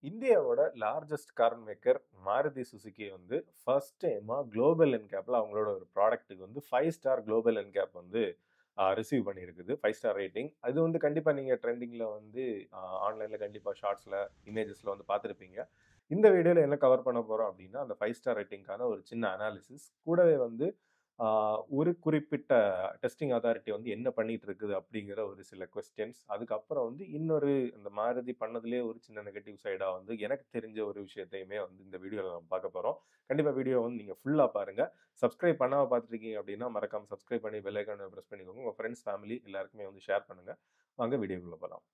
இந்தியாவோட largest car maker Maruti Suzuki வந்து first டைமா குளோபல் என்கேப்ல அவங்களோட ஒரு ப்ராடக்ட்டுக்கு வந்து ஃபைவ் ஸ்டார் குளோபல் என்கேப் வந்து ரிசீவ் பண்ணியிருக்குது ஃபைவ் ஸ்டார் ரேட்டிங் அது வந்து கண்டிப்பாக நீங்கள் ட்ரெண்டிங்கில் வந்து ஆன்லைனில் கண்டிப்பாக ஷார்ட்ஸில் இமேஜஸில் வந்து பார்த்துருப்பீங்க இந்த வீடியோவில் என்ன கவர் பண்ண போகிறோம் அப்படின்னா அந்த ஃபைவ் ஸ்டார் ரேட்டிங்கான ஒரு சின்ன அனாலிசிஸ் கூடவே வந்து ஆஹ், ஒரு குறிப்பிட்ட டெஸ்டிங் அத்தாரிட்டி வந்து என்ன பண்ணிட்டு இருக்குது அப்படிங்கிற ஒரு சில கொஸ்டின்ஸ் அதுக்கப்புறம் வந்து இன்னொரு இந்த மாருதி பண்ணதுலேயே ஒரு சின்ன நெகட்டிவ் சைடாக வந்து எனக்கு தெரிஞ்ச ஒரு விஷயத்தையுமே வந்து இந்த வீடியோவில் நம்ம பார்க்க போகிறோம் கண்டிப்பாக வீடியோ வந்து நீங்கள் ஃபுல்லாக பாருங்கள் சப்ஸ்கிரைப் பண்ணாமல் பார்த்துருக்கீங்க அப்படின்னா மறக்காம சப்ஸ்கிரைப் பண்ணி பெல் ஐக்கானை ப்ரெஸ் பண்ணிக்கோங்க உங்கள் ஃப்ரெண்ட்ஸ் ஃபேமிலி எல்லாருக்குமே வந்து ஷேர் பண்ணுங்கள் வாங்க வீடியோக்குள்ளே போகலாம்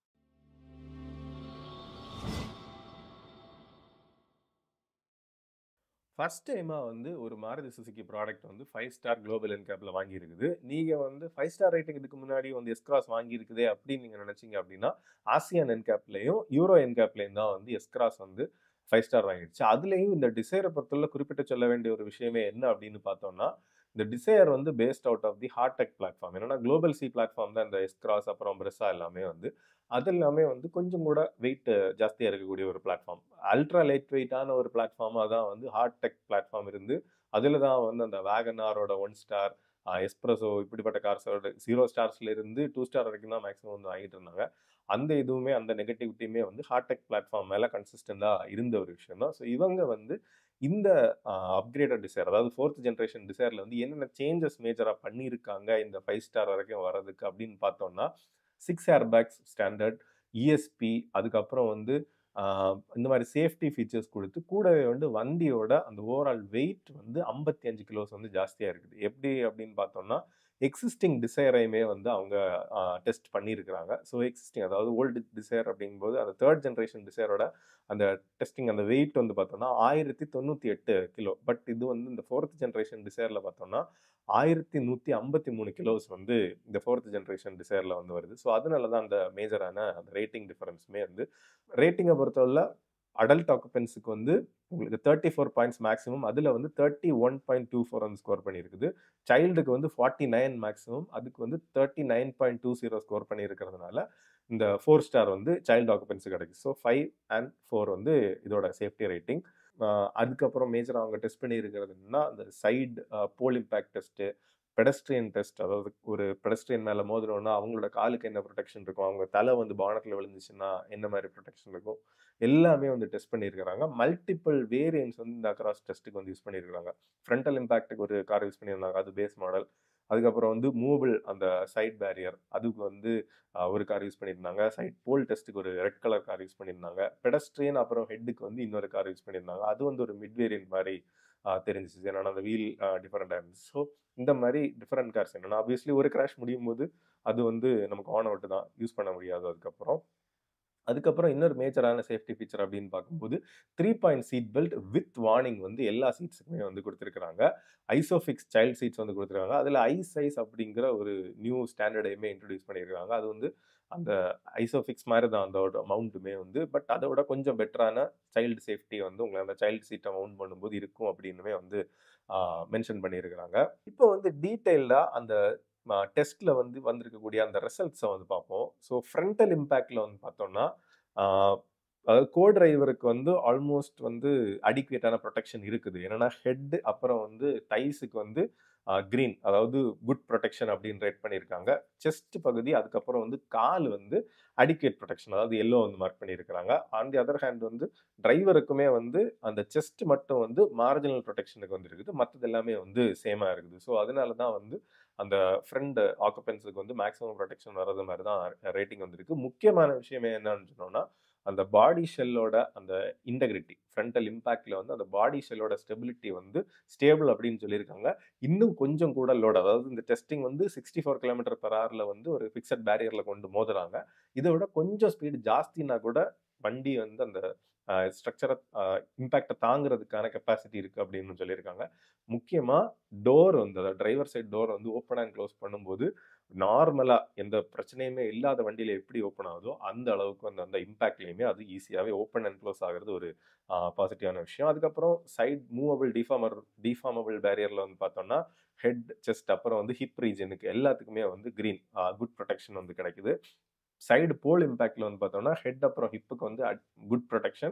ஃபர்ஸ்ட் டைமாக வந்து ஒரு மாருதி சுசுகி ப்ராடக்ட் வந்து ஃபைவ் ஸ்டார் குளோபல் என்கேப்பில் வாங்கியிருக்குது நீங்கள் வந்து ஃபைவ் ஸ்டார் ரேட்டிங் இதுக்கு முன்னாடி வந்து எஸ்கிராஸ் வாங்கியிருக்குதே அப்படின்னு நீங்கள் நினச்சிங்க அப்படின்னா ஆசியான் என்கேப்லையும் யூரோ என்கேப்லையும் தான் வந்து எஸ்கிராஸ் வந்து ஃபைவ் ஸ்டார் வாங்கிடுச்சு அதுலேயும் இந்த டிசைரை பொறுத்தவரை குறிப்பிட்டு சொல்ல வேண்டிய ஒரு விஷயமே என்ன அப்படின்னு பார்த்தோம்னா இந்த டிசைர் வந்து based out of the Heartect platform என்னன்னா குளோபல் சி பிளாட்ஃபார்ம் தான் இந்த எஸ்கிராஸ் அப்புறம் பிரெஸ்ஸா எல்லாமே வந்து அது எல்லாமே வந்து கொஞ்சம் கூட வெயிட் ஜாஸ்தியாக இருக்கக்கூடிய ஒரு பிளாட்ஃபார்ம் அல்ட்ரா லைட் வெயிட்டான ஒரு பிளாட்ஃபார்மாக தான் வந்து ஹார்டெக் பிளாட்ஃபார்ம் இருந்து அதில் தான் வந்து அந்த வேகனாரோட ஒன் ஸ்டார் எஸ்ப்ரெஸோ இப்படிப்பட்ட கார்ஸோட ஜீரோ ஸ்டார்ஸ்ல இருந்து டூ ஸ்டார் வரைக்கும் தான் மேக்ஸிமம் வந்து வாங்கிட்டு இருந்தாங்க அந்த இதுவுமே அந்த நெகட்டிவிட்டியுமே வந்து ஹார்டெக் பிளாட்ஃபார்ம் மேலே கன்சிஸ்டண்டாக இருந்த ஒரு விஷயம் தான் ஸோ இவங்க வந்து இந்த அப்கிரேடட் டிசைர் அதாவது ஃபோர்த் ஜென்ரேஷன் டிசைரில் வந்து என்னென்ன சேஞ்சஸ் மேஜராக பண்ணியிருக்காங்க இந்த ஃபைவ் ஸ்டார் வரைக்கும் வர்றதுக்கு அப்படின்னு பார்த்தோம்னா six air bags standard ESP அதுக்கப்புறம் வந்து ஆஹ், இந்த மாதிரி சேஃப்டி ஃபீச்சர்ஸ் கொடுத்து கூடவே வந்து வண்டியோட அந்த ஓவரால் வெயிட் வந்து ஐம்பத்தி அஞ்சு கிலோஸ் வந்து ஜாஸ்தியாக இருக்குது எப்படி அப்படின்னு பார்த்தோம்னா எக்ஸிஸ்டிங் டிசைரையுமே வந்து அவங்க டெஸ்ட் பண்ணியிருக்கிறாங்க ஸோ எக்ஸிஸ்டிங் அதாவது ஓல்டு டிசைர் அப்படிங்கும்போது அந்த தேர்ட் ஜென்ரேஷன் டிசைரோட அந்த டெஸ்டிங் அந்த வெயிட் வந்து பார்த்தோம்னா ஆயிரத்தி தொண்ணூற்றி எட்டு கிலோ பட் இது வந்து இந்த ஃபோர்த் ஜென்ரேஷன் டிசைரில் பார்த்தோம்னா ஆயிரத்தி நூற்றி ஐம்பத்தி மூணு கிலோஸ் வந்து இந்த ஃபோர்த் ஜென்ரேஷன் டிசைரில் வந்து வருது ஸோ அதனால தான் அந்த மேஜரான அந்த ரேட்டிங் டிஃபரன்ஸுமே வந்து ரேட்டிங்கை பொறுத்தவரை அடல்ட் ஆக்குபென்ஸுக்கு வந்து உங்களுக்கு தேர்ட்டி ஃபோர் பாயிண்ட்ஸ் மேக்ஸிமம் அதில் வந்து thirty one point two four வந்து ஸ்கோர் பண்ணியிருக்குது சைல்டுக்கு வந்து ஃபார்ட்டி நைன் மேக்ஸிமம் அதுக்கு வந்து thirty nine point two zero score பண்ணியிருக்கிறதுனால இந்த ஃபோர் ஸ்டார் வந்து சைல்டு ஆக்குபென்ஸு கிடைக்கும் ஸோ ஃபைவ் அண்ட் ஃபோர் வந்து இதோட சேஃப்டி ரேட்டிங் அதுக்கப்புறம் மேஜராக அவங்க டெஸ்ட் பண்ணியிருக்கிறது என்னன்னா அந்த side pole impact test pedestrian test அதாவது ஒரு பெடஸ்ட்ரியன் மேலே மோதினோன்னா அவங்களோட காலுக்கு என்ன ப்ரொடெக்ஷன் இருக்கும் அவங்க தலை வந்து பானத்தில் விழுந்துச்சுன்னா என்ன மாதிரி ப்ரொடெக்ஷன் இருக்கும் எல்லாமே வந்து டெஸ்ட் பண்ணியிருக்கிறாங்க மல்டிபிள் வேரியன்ஸ் வந்து இந்த அக்ராஸ் டெஸ்ட்டுக்கு வந்து யூஸ் பண்ணியிருக்காங்க ஃப்ரண்டல் இம்பாக்ட்டுக்கு ஒரு கார் யூஸ் பண்ணியிருந்தாங்க அது பேஸ் மாடல் அதுக்கப்புறம் வந்து மூவபிள் அந்த சைட் பேரியர் அதுக்கு வந்து ஆஹ், ஒரு கார் யூஸ் பண்ணியிருந்தாங்க சைட் போல் டெஸ்ட்டுக்கு ஒரு ரெட் கலர் கார் யூஸ் பண்ணியிருந்தாங்க பெடஸ்ட்ரியன் அப்புறம் ஹெட்டுக்கு வந்து இன்னொரு கார் யூஸ் பண்ணியிருந்தாங்க அது வந்து ஒரு மிட் வேரியன்ட் மாதிரி ஆஹ், தெரிஞ்சிச்சு ஏன்னா அந்த வீல் டிஃப்ரெண்டாக இருந்துச்சு ஸோ இந்த மாதிரி டிஃப்ரெண்ட் கார்ஸ் என்னன்னா ஆப்வியஸ்லி ஒரு கிராஷ் முடியும் போது அது வந்து நமக்கு ஆன் அவுட் தான் யூஸ் பண்ண முடியாது அதுக்கப்புறம் அதுக்கப்புறம் இன்னொரு மேஜரான சேஃப்டி ஃபீச்சர் அப்படின்னு பார்க்கும்போது three point seat belt with warning வந்து எல்லா சீட்ஸுக்குமே வந்து கொடுத்துருக்காங்க ஐசோஃபிக்ஸ் சைல்ட் சீட்ஸ் வந்து கொடுத்துருக்காங்க அதில் ஐ சைஸ் அப்படிங்கிற ஒரு நியூ ஸ்டாண்டர்டையுமே இன்ட்ரடியூஸ் பண்ணியிருக்காங்க அது வந்து அந்த ஐசோஃபிக்ஸ் மாதிரி தான் அதோட மவுண்ட்டுமே வந்து பட் அதை விட கொஞ்சம் பெட்டரான சைல்டு சேஃப்டி வந்து உங்களை அந்த சைல்டு சீட்டை மவுண்ட் பண்ணும்போது இருக்கும் அப்படின்னுமே வந்து மென்ஷன் பண்ணியிருக்கிறாங்க இப்போ வந்து டீட்டெயில்டாக அந்த டெஸ்ட்டில் வந்து வந்திருக்கக்கூடிய அந்த ரிசல்ட்ஸை வந்து பார்ப்போம் ஸோ ஃப்ரண்டல் இம்பேக்டில் வந்து பார்த்தோம்னா ஆஹ், அதாவது கோ டிரைவருக்கு வந்து ஆல்மோஸ்ட் வந்து அடிக்குவேட்டான ப்ரொடெக்ஷன் இருக்குது என்னன்னா ஹெட் அப்புறம் வந்து தைஸுக்கு வந்து க்ரீன் அதாவது குட் ப்ரொடெக்ஷன் அப்படின்னு ரேட் பண்ணியிருக்காங்க செஸ்ட் பகுதி அதுக்கப்புறம் வந்து கால் வந்து அடிக்குவேட் ப்ரொடெக்ஷன் அதாவது எல்லோ வந்து மார்க் பண்ணியிருக்கிறாங்க ஆன் தி அதர் ஹேண்ட் வந்து டிரைவருக்குமே வந்து அந்த செஸ்ட் மட்டும் வந்து மார்ஜினல் ப்ரொடெக்ஷனுக்கு வந்து இருக்குது மற்றது எல்லாமே வந்து சேமாக இருக்குது ஸோ அதனால தான் வந்து அந்த ஃப்ரண்ட் ஆக்குபென்ஸுக்கு வந்து மேக்ஸிமம் ப்ரொடெக்ஷன் வர்றது மாதிரி தான் ரேட்டிங் வந்திருக்கு முக்கியமான விஷயமே என்னன்னு சொன்னோம்னா அந்த பாடி ஷெல்லோட அந்த இன்டெகிரிட்டி ஃப்ரண்டல் இம்பேக்ட்ல வந்து அந்த பாடி ஷெல்லோட ஸ்டெபிலிட்டி வந்து ஸ்டேபிள் அப்படின்னு சொல்லியிருக்காங்க இன்னும் கொஞ்சம் கூட லோட் அதாவது இந்த டெஸ்டிங் வந்து சிக்ஸ்டி ஃபோர் கிலோமீட்டர் பெர் ஹவரில் வந்து ஒரு ஃபிக்ஸட் பேரியரில் கொண்டு மோதுறாங்க இதை விட கொஞ்சம் ஸ்பீடு ஜாஸ்தினா கூட வண்டி வந்து அந்த ஸ்ட்ரக்சரை இம்பேக்டை தாங்குறதுக்கான கெப்பாசிட்டி இருக்குது அப்படின்னு சொல்லியிருக்காங்க முக்கியமாக டோர் வந்து அதாவது டிரைவர் சைட் டோர் வந்து ஓப்பன் அண்ட் க்ளோஸ் பண்ணும்போது நார்மலாக எந்த பிரச்சனையுமே இல்லாத வண்டியில் எப்படி ஓப்பன் ஆகுதோ அந்த அளவுக்கு அந்த அந்த இம்பேக்ட்லேயுமே அது ஈஸியாகவே ஓப்பன் அண்ட் க்ளோஸ் ஆகிறது ஒரு பாசிட்டிவான விஷயம் அதுக்கப்புறம் சைட் மூவபிள் டிஃபார்மர் டிஃபார்மபிள் பேரியரில் வந்து பார்த்தோம்னா ஹெட் செஸ்ட் அப்புறம் வந்து ஹிப் ரீஜனுக்கு எல்லாத்துக்குமே வந்து க்ரீன் குட் ப்ரொடெக்ஷன் வந்து கிடைக்குது சைடு போல் இம்பேக்ட்ல வந்து பார்த்தோம்னா ஹெட் அப்புறம் ஹிப்புக்கு வந்து குட் ப்ரொடெக்ஷன்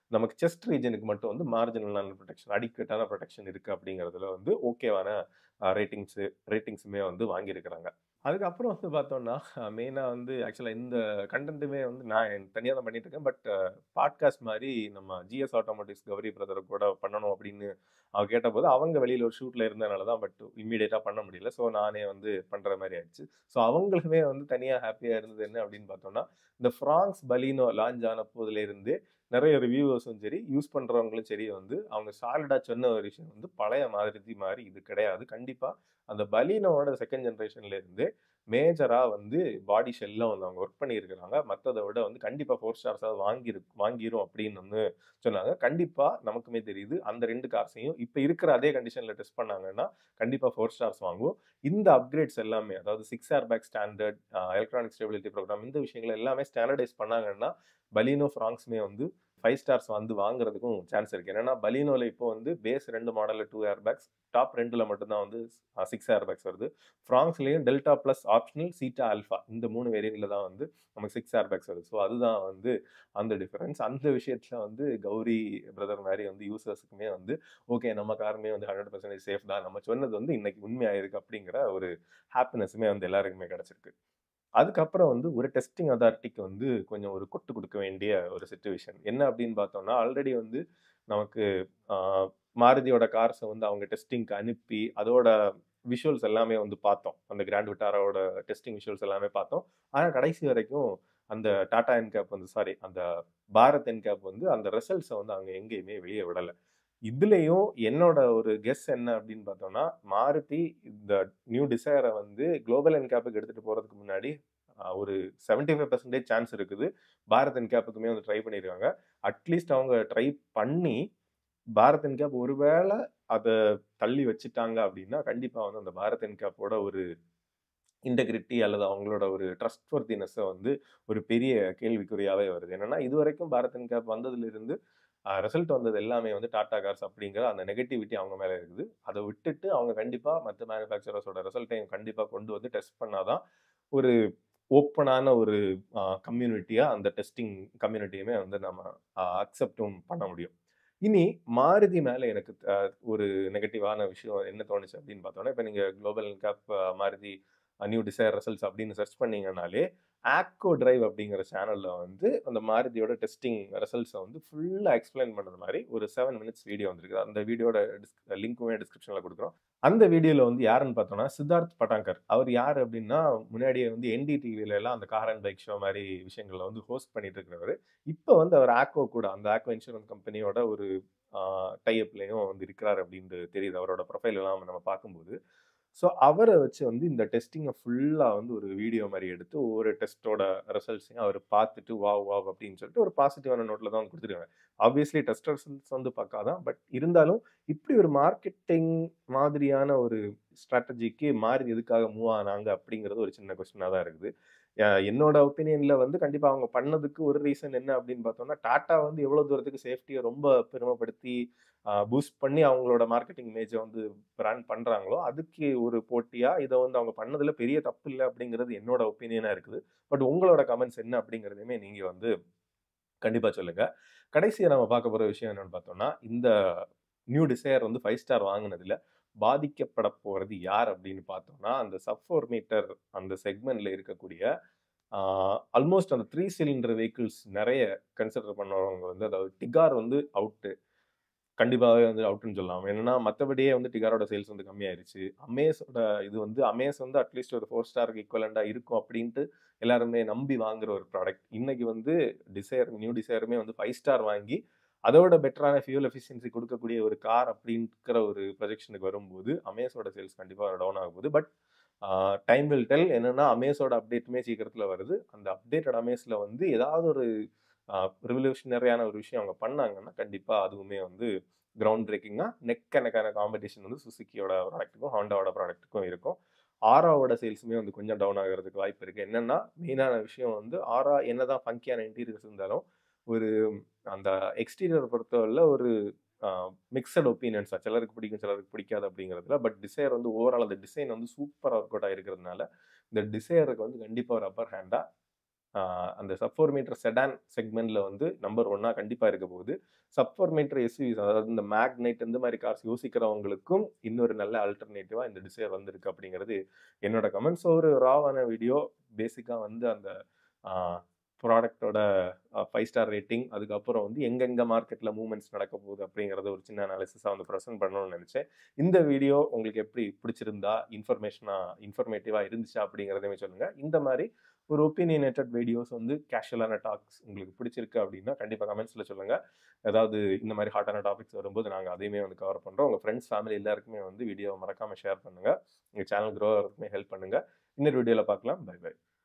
நமக்கு செஸ்ட் ரீஜனுக்கு மட்டும் வந்து மார்ஜினலான ப்ரொடெக்ஷன் அடிக்கட்டான ப்ரொடெக்ஷன் இருக்கு அப்படிங்கிறதுல வந்து ஓகேவான ரேட்டிங்ஸு ரேட்டிங்ஸுமே வந்து வாங்கியிருக்கிறாங்க அதுக்கப்புறம் வந்து பார்த்தோம்னா மெயினாக வந்து ஆக்சுவலாக இந்த கண்டென்ட்டுமே வந்து நான் தனியாக தான் பண்ணிட்டு இருக்கேன் பட் பாட்காஸ்ட் மாதிரி நம்ம ஜிஎஸ் ஆட்டோமேட்டிக்ஸ் கௌரி பிரதர் கூட பண்ணணும் அப்படின்னு அவ கேட்டபோது அவங்க வெளியில் ஒரு ஷூட்டில் இருந்தனால தான் பட் இம்மீடியட்டாக பண்ண முடியல ஸோ நானே வந்து பண்ணுற மாதிரி ஆயிடுச்சு ஸோ அவங்களுமே வந்து தனியாக ஹாப்பியாக இருந்தது என்ன அப்படின்னு பார்த்தோம்னா இந்த ஃப்ராங்ஸ் பலீனோ லான்ச் ஆன போதுலேருந்து நிறைய ரிவ்யூவர்ஸும் சரி யூஸ் பண்ணுறவங்களும் சரி வந்து அவங்க சாலிடாக சொன்ன ஒரு விஷயம் வந்து பழைய மாதிரி மாதிரி இது கிடையாது கண்டிப்பாக அந்த பலீனோட செகண்ட் ஜென்ரேஷன்ல இருந்து மேஜராக வந்து பாடி ஷெல்லாம் வந்து அவங்க ஒர்க் பண்ணியிருக்கிறாங்க மற்றதை விட வந்து கண்டிப்பாக ஃபோர் ஸ்டார்ஸாக வாங்கிரு வாங்கிரும் அப்படின்னு வந்து சொன்னாங்க கண்டிப்பாக நமக்குமே தெரியுது அந்த ரெண்டு கார்ஸையும் இப்போ இருக்கிற அதே கண்டிஷனில் டெஸ்ட் பண்ணாங்கன்னா கண்டிப்பாக ஃபோர் ஸ்டார்ஸ் வாங்குவோம் இந்த அப்கிரேட்ஸ் எல்லாமே அதாவது six air bag standard electronic stability program இந்த விஷயங்கள் எல்லாமே ஸ்டாண்டர்டைஸ் பண்ணாங்கன்னா பலீனோ ஃப்ராங்ஸ்மே வந்து ஃபைவ் ஸ்டார்ஸ் வந்து வாங்குறதுக்கும் சான்ஸ் இருக்கு ஏன்னா பலீனோல இப்போ வந்து பேஸ் ரெண்டு மாடலில் டூ ஏர் பேக்ஸ் டாப் ரெண்டுல மட்டும்தான் வந்து சிக்ஸ் ஏர் பேக்ஸ் வருது ஃப்ராங்ஸ்லேயும் Delta plus optional Zeta Alpha இந்த மூணு வேரியன்ட்ல தான் வந்து நமக்கு சிக்ஸ் ஏர் பேக்ஸ் வருது ஸோ அதுதான் வந்து அந்த டிஃபரன்ஸ் அந்த விஷயத்துல வந்து கௌரி பிரதர் மாதிரி வந்து யூசர்ஸுக்குமே வந்து ஓகே நம்ம காருமே வந்து ஹண்ட்ரட் பர்சன்டேஜ் சேஃப் தான் நம்ம சொன்னது வந்து இன்னைக்கு உண்மையாயிருக்கு அப்படிங்கிற ஒரு ஹாப்பினஸுமே வந்து எல்லாருக்குமே கிடைச்சிருக்கு அதுக்கப்புறம் வந்து ஒரு டெஸ்டிங் அதாரிட்டிக்கு வந்து கொஞ்சம் ஒரு கொட்டு கொடுக்க வேண்டிய ஒரு சுச்சுவேஷன் என்ன அப்படின்னு பார்த்தோம்னா ஆல்ரெடி வந்து நமக்கு ஆஹ், மாருதியோட கார்ஸை வந்து அவங்க டெஸ்டிங்க்கு அனுப்பி அதோட விஷுவல்ஸ் எல்லாமே வந்து பார்த்தோம் அந்த கிராண்ட் விட்டாரோட டெஸ்டிங் விஷுவல்ஸ் எல்லாமே பார்த்தோம் ஆனால் கடைசி வரைக்கும் அந்த டாடா என்கேப் வந்து சாரி அந்த பாரத் என்கேப் வந்து அந்த ரிசல்ட்ஸை வந்து அவங்க எங்கேயுமே வெளியே விடலை இதுலேயும் என்னோட ஒரு கெஸ் என்ன அப்படின்னு பார்த்தோம்னா மாருதி இந்த நியூ டிசைரை வந்து குளோபல் என்கேப்புக்கு எடுத்துகிட்டு போகிறதுக்கு முன்னாடி ஆஹ், ஒரு செவன்டி ஃபைவ் பர்சன்டேஜ் சான்ஸ் இருக்குது பாரத் என்கேப்புக்குமே வந்து ட்ரை பண்ணியிருக்காங்க அட்லீஸ்ட் அவங்க ட்ரை பண்ணி பாரத் என்கேப் ஒருவேளை அதை தள்ளி வச்சுட்டாங்க அப்படின்னா கண்டிப்பாக வந்து அந்த பாரத் என்கேப்போட ஒரு இன்டெகிரிட்டி அல்லது அவங்களோட ஒரு ட்ரஸ்ட் வர்த்தினஸை வந்து ஒரு பெரிய கேள்விக்குறியாவே வருது என்னன்னா இது வரைக்கும் பாரத் என்கேப் வந்ததுலேருந்து ரிசல்ட் வந்தது எல்லாமே வந்து டாடா கார்ஸ் அப்படிங்கிற அந்த நெகட்டிவிட்டி அவங்க மேலே இருக்குது அதை விட்டுட்டு அவங்க கண்டிப்பாக மற்ற மேனுஃபேக்சரர்ஸோட ரிசல்ட்டையும் கண்டிப்பாக கொண்டு வந்து டெஸ்ட் பண்ணாதான் ஒரு ஓப்பனான ஒரு கம்யூனிட்டியாக அந்த டெஸ்டிங் கம்யூனிட்டியுமே வந்து நம்ம அக்செப்டும் பண்ண முடியும் இனி மாருதி மேலே எனக்கு அஹ், ஒரு நெகட்டிவான விஷயம் என்ன தோணுச்சு அப்படின்னு பார்த்தோன்னா இப்போ நீங்கள் குளோபல் கேப் மாருதி நியூ டிசைர் ரிசல்ட்ஸ் அப்படின்னு சர்ச் பண்ணீங்கனாலே ஆக்கோ டிரைவ் அப்படிங்கிற சேனலில் வந்து அந்த மாருதியோட டெஸ்டிங் ரிசல்ட்ஸை வந்து ஃபுல்லாக எக்ஸ்பிளைன் பண்ணுற மாதிரி ஒரு செவன் மினிட்ஸ் வீடியோ வந்திருக்கு அந்த வீடியோட லிங்க்குமே டிஸ்கிரிப்ஷனில் கொடுக்குறோம் அந்த வீடியோவில் வந்து யாருன்னு பார்த்தோம்னா சித்தார்த் பட்டாங்கர் அவர் யார் அப்படின்னா முன்னாடியே வந்து என்டி டிவில எல்லாம் அந்த கார் அண்ட் பைக் ஷோ மாதிரி விஷயங்களை வந்து ஹோஸ்ட் பண்ணிட்டு இருக்கிறவர் இப்போ வந்து அவர் ஆக்கோ கூட அந்த ஆக்கோ இன்சூரன்ஸ் கம்பெனியோட ஒரு டைப்லையும் வந்து இருக்கிறார் அப்படின்ட்டு தெரியுது அவரோட ப்ரொஃபைல் எல்லாம் நம்ம பார்க்கும்போது ஸோ அவரை வச்சு வந்து இந்த டெஸ்டிங்கை ஃபுல்லாக வந்து ஒரு வீடியோ மாதிரி எடுத்து ஒவ்வொரு டெஸ்ட்டோட ரிசல்ட்ஸையும் அவர் பார்த்துட்டு வாவ் வாவ் அப்படின்னு சொல்லிட்டு ஒரு பாசிட்டிவான நோட்டில் தான் கொடுத்துருக்காங்க ஆப்வியஸ்லி டெஸ்ட் ரிசல்ட்ஸ் வந்து பார்க்காதான் பட் இருந்தாலும் இப்படி ஒரு மார்க்கெட்டிங் மாதிரியான ஒரு ஸ்ட்ராட்டஜிக்கு மாறி எதுக்காக மூவ் ஆனாங்க அப்படிங்கிறது ஒரு சின்ன கொஸ்டினாக தான் இருக்குது அஹ் என்னோட ஒப்பீனியன்ல வந்து கண்டிப்பா அவங்க பண்ணதுக்கு ஒரு ரீசன் என்ன அப்படின்னு பார்த்தோம்னா டாடா வந்து எவ்வளவு தூரத்துக்கு சேஃப்டியை ரொம்ப பெருமைப்படுத்தி பூஸ்ட் பண்ணி அவங்களோட மார்க்கெட்டிங் இமேஜை வந்து பிராண்ட் பண்றாங்களோ அதுக்கு ஒரு போட்டியா இதை வந்து அவங்க பண்ணதுல பெரிய தப்பு இல்லை அப்படிங்கிறது என்னோட ஒப்பீனியனா இருக்குது பட் உங்களோட கமெண்ட்ஸ் என்ன அப்படிங்கிறதையுமே நீங்க வந்து கண்டிப்பா சொல்லுங்க கடைசியா நம்ம பார்க்க போற விஷயம் என்னன்னு பார்த்தோம்னா இந்த நியூ டிசைர் வந்து ஃபைவ் ஸ்டார் வாங்கினதுல பாதிக்கப்பட போறது யார் அப்படின்னு பார்த்தோம்னா அந்த சப் ஃபோர் மீட்டர் அந்த செக்மெண்ட்ல இருக்கக்கூடிய ஆல்மோஸ்ட் அந்த த்ரீ சிலிண்டர் வெஹிக்கிள்ஸ் நிறைய கன்சிடர் பண்ணவங்க வந்து அதாவது டிகார் வந்து அவுட்டு கண்டிப்பாகவே வந்து அவுட்னு சொல்லலாம் என்னன்னா மற்றபடியே வந்து டிகாரோட சேல்ஸ் வந்து கம்மியாயிருச்சு அமேஸோட இது வந்து அமேஸ் வந்து அட்லீஸ்ட் ஒரு ஃபோர் ஸ்டாருக்கு ஈக்குவலண்டாக இருக்கும் அப்படின்ட்டு எல்லாருமே நம்பி வாங்குற ஒரு ப்ராடக்ட் இன்னைக்கு வந்து டிசைர் நியூ டிசைருமே வந்து ஃபைவ் ஸ்டார் வாங்கி அதோட பெட்டரான ஃபியூல் எஃபிஷியன்சி கொடுக்கக்கூடிய ஒரு கார் அப்படிங்கிற ஒரு ப்ரொஜெக்ஷனுக்கு வரும்போது அமேஸோட சேல்ஸ் கண்டிப்பாக டவுன் ஆக போகுது பட் டைம் வில் டெல் என்னன்னா அமேஸோட அப்டேட்டுமே சீக்கிரத்தில் வருது அந்த அப்டேட்டட் அமேஸில் வந்து ஏதாவது ஒரு ரிவல்யூஷனரியான ஒரு விஷயம் அவங்க பண்ணாங்கன்னா கண்டிப்பாக அதுவுமே வந்து கிரவுண்ட் பிரேக்கிங்காக நெக் கணக்கான காம்படிஷன் வந்து சுசுக்கியோட ப்ராடக்ட்டுக்கும் ஹாண்டாவோட ப்ராடக்ட்டுக்கும் இருக்கும் ஆராவோட சேல்ஸுமே வந்து கொஞ்சம் டவுன் ஆகிறதுக்கு வாய்ப்பு இருக்குது என்னன்னா மெயினான விஷயம் வந்து ஆரா என்னதான் ஃபங்கியான இன்டீரியர்ஸ் இருந்தாலும் ஒரு அந்த எக்ஸ்டீரியர் பொறுத்தவரையில் ஒரு மிக்சட் ஒப்பீனியன்ஸ் சிலருக்கு பிடிக்கும் சிலருக்கு பிடிக்காது அப்படிங்கிறதுல பட் டிசைர் வந்து ஓவரால் அந்த டிசைன் வந்து சூப்பர் ஒர்க் அவுட் ஆகிருக்கிறதுனால இந்த டிசைருக்கு வந்து கண்டிப்பாக ஒரு அப்பர் ஹேண்டாக ஆஹ் அந்த சப் ஃபோர் மீட்டர் செடான் செக்மெண்ட்ல வந்து நம்பர் ஒன்னா கண்டிப்பா இருக்க போகுது சப் ஃபோர் மீட்டர் எஸ்யூவிஸ் அதாவது இந்த மேக்னைட் இந்த மாதிரி கார்ஸ் யோசிக்கிறவங்களுக்கும் இன்னொரு நல்ல அல்டர்னேட்டிவா இந்த டிசைர் வந்திருக்கு அப்படிங்கிறது என்னோட கமெண்ட்ஸ் ஒரு ராவான வீடியோ பேசிக்கா வந்து அந்த ப்ராடக்டோட ஃபைவ் ஸ்டார் ரேட்டிங் அதுக்கப்புறம் வந்து எங்கெங்க மார்க்கெட்டில் மூவ்மெண்ட்ஸ் நடக்க போகுது அப்படிங்கிறத ஒரு சின்ன அனாலிசிஸாக வந்து ப்ரெசென்ட் பண்ணணும்னு நினச்சேன் இந்த வீடியோ உங்களுக்கு எப்படி பிடிச்சிருந்தா இன்ஃபர்மேஷனாக இன்ஃபர்மேட்டிவாக இருந்துச்சா அப்படிங்கிறதையுமே சொல்லுங்கள் இந்த மாதிரி ஒரு ஒப்பீனியனேட்டட் வீடியோஸ் வந்து கேஷுவலான டாக்ஸ் உங்களுக்கு பிடிச்சிருக்கு அப்படின்னா கண்டிப்பாக கமெண்ட்ஸில் சொல்லுங்கள் ஏதாவது இந்த மாதிரி ஹாட்டான டாபிக்ஸ் வரும்போது நாங்கள் அதையுமே வந்து கவர் பண்ணுறோம் உங்கள் ஃப்ரெண்ட்ஸ் ஃபேமிலி எல்லாருக்குமே வந்து வீடியோ மறக்காமல் ஷேர் பண்ணுங்கள் எங்கள் சேனல் க்ரோ ஆகிறதுக்குமே ஹெல்ப் பண்ணுங்கள் இன்னொரு வீடியோவில் பார்க்கலாம் பை பை